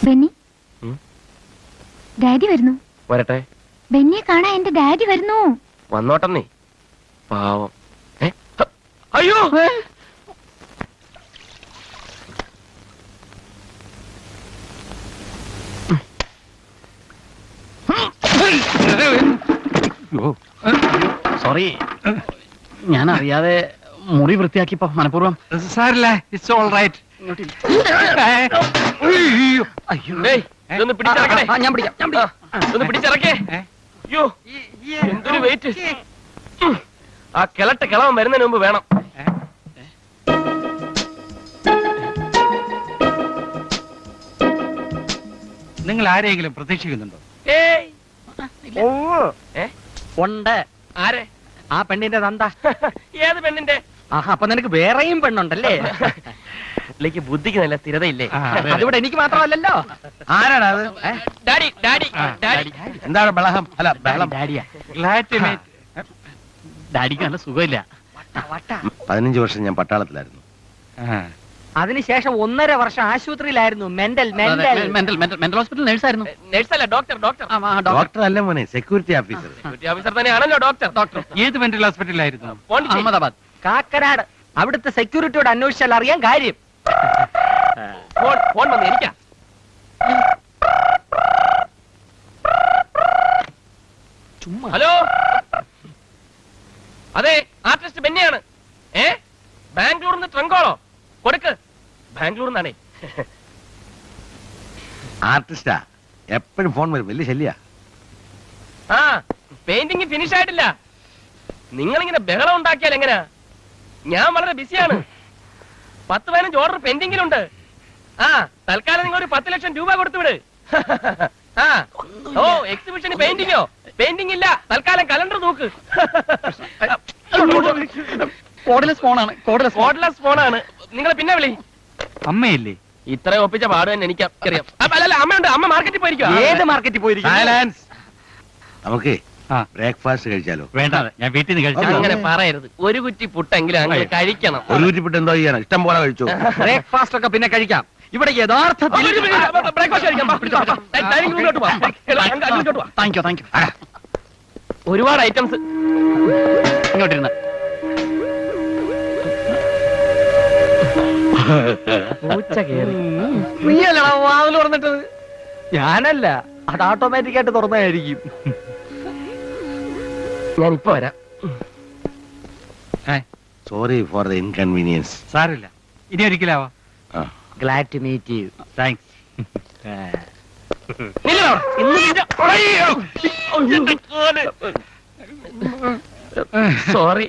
ബെന്നി ഉം? ഡാഡി വരുന്നു വരട്ടെ ബെന്നിയെ കാണാൻ എന്റെ ഡാഡി വരുന്നു വന്നോട്ടെന്നേ പാവം ഏ? ഹ, അയ്യോ സോറി ഞാൻ അറിയാതെ മുറി വൃത്തിയാക്കിപ്പോ മനഃപൂർവ്വം സാരില്ല ഇറ്റ്സ് ഓൾ റൈറ്റ് ഡേയ്, ഇതൊന്ന് പിടിച്ചിറക്കണേ ആ, ഞാൻ പിടിക്കാം ഞാൻ പിടിക്കാം ആ, ഇതൊന്ന് പിടിച്ചിറക്കേ ഏ? അയ്യോ എന്തൊരു വെയിറ്റ് ആ കിളട്ട കിളവൻ വരുന്നതിന് മുമ്പ് വേണം നിങ്ങൾ ആരെയെങ്കിലും പ്രതീക്ഷിക്കുന്നുണ്ടോ ഏയ് ഏ? ഉണ്ട് ആരെ ആ പെണ്ണിന്റെ തന്ത ഏത് പെണ്ണിന്റെ ആഹാ അപ്പൊ നിനക്ക് വേറെയും പെണ്ണുണ്ടല്ലേ പുള്ളിക്ക് ബുദ്ധിക്ക് നല്ല സ്ഥിരതയില്ലേ ആ, അതെ. അതിവിടെ എനിക്ക് മാത്രമല്ലല്ലോ ആരാടാ അത് ഏ? ഡാഡി ഡാഡി ആ, ഡാഡി എന്താണ് ബഹളം അല്ല ബഹളം ഡാഡിയാ Glad to meet- ഡാഡിക്ക് നല്ല സുഖമില്ല പതിനഞ്ച് വർഷം ഞാൻ പട്ടാളത്തിലായിരുന്നു ആ. അതിനുശേഷം ഒന്നര വർഷം ആശുപത്രിയിലായിരുന്നു mental mental mental mental hospital നഴ്സായിരുന്നു നഴ്സല്ല ഡോക്ടർ ഡോക്ടർ ഡോക്ടർ അല്ല മോനെ സെക്യൂരിറ്റി ഓഫീസർ ഓഫീസർ തന്നെയാണല്ലോ ഡോക്ടർ ഡോക്ടർ ഏത് മെന്റൽ ഹോസ്പിറ്റലിലായിരുന്നു പോണ്ടിച്ചേരി. അഹമ്മദാബാദ് കാക്കനാട് അവിടുത്തെ സെക്യൂരിറ്റിയോട് അന്വേഷിച്ചാൽ അറിയാൻ കാര്യം ഫോൺ ഫോൺ വന്ന് എനിക്കാ ചുമ്മാ ഹലോ അതെ ആർട്ടിസ്റ്റ് ബെന്നിയാണ് ഏ ബാംഗ്ലൂരിൽ നിന്ന് ട്രങ്കോളോ കൊടുക്ക് ബാംഗ്ലൂരിൽ നിന്നാണേ ആർട്ടിസ്റ്റാ എപ്പോഴും ഫോൺ വരും വലിയ ശല്യ ആ പെയിന്റിംഗ് ഫിനിഷ് ആയിട്ടില്ല നിങ്ങളിങ്ങനെ ബഹളം ഉണ്ടാക്കിയാൽ എങ്ങനെയാ ഞാൻ വളരെ ബിസിയാണ് പത്ത് പതിനഞ്ച് ഓർഡർ പെൻഡിങ്ങിലുണ്ട് ആ തൽക്കാലം നിങ്ങൾ ഒരു പത്ത് ലക്ഷം രൂപ കൊടുത്തു വിട് ആ ഓ എക്സിബിഷന് പെയിന്റിങ്ങോ പെയിന്റിംഗ് ഇല്ല തൽക്കാലം കലണ്ടർ നോക്ക് കോഡലെസ് ഫോണാണ് കോഡലെസ് ഫോൺ കോഡ്ലെസ് ഫോണാണ് നിങ്ങൾ പിന്നെ വിളി അമ്മയില്ലേ ഇത്ര ഒപ്പിച്ച പാട് തന്നെ എനിക്ക് അറിയാം അല്ലല്ല അമ്മയുണ്ട് അമ്മ മാർക്കറ്റിൽ പോയിരിക്കും ഏത് മാർക്കറ്റിൽ പോയിരിക്കും സൈലൻസ് നമുക്ക് ആ. ബ്രേക്ക്ഫാസ്റ്റ് കഴിച്ചാലോ വേണ്ട ഞാൻ വീട്ടിൽ നിന്ന് കഴിച്ചു അങ്ങനെ പറയരുത് ഒരു കുറ്റി പുട്ടെങ്കിലും അങ്ങനെ കഴിക്കണം ഒരു കുറ്റിപ്പിട്ട് എന്തോ ചെയ്യണം ഇഷ്ടം പോലെ കഴിച്ചു ബ്രേക്ക്ഫാസ്റ്റ് ഒക്കെ പിന്നെ കഴിക്കാം ഇവിടെ യഥാർത്ഥത്തിൽ ബ്രേക്ക്ഫാസ്റ്റ് കഴിക്കാം ബാ, പിടിച്ചോ, പിടിച്ചോ. ഡൈനിങ് റൂമിലോട്ട് പോവാം അങ്ങോട്ട് പോവാം താങ്ക് യു താങ്ക് യു ഒരുപാട് ഐറ്റംസ് ഇങ്ങോട്ടിരുന്ന് പൂച്ച കേറി നീയല്ലടാ വാതിൽ തുറന്നിട്ടത് ഞാനല്ല അത് ഓട്ടോമാറ്റിക് ആയിട്ട് തുറന്നതായിരിക്കും ഞാൻ ഇപ്പൊ വരാം സോറി ഫോർ ദ ഇൻകൺവീനിയൻസ് സാരില്ല ഇനി ഒരിക്കലാവാ glad to meet you thanks sorry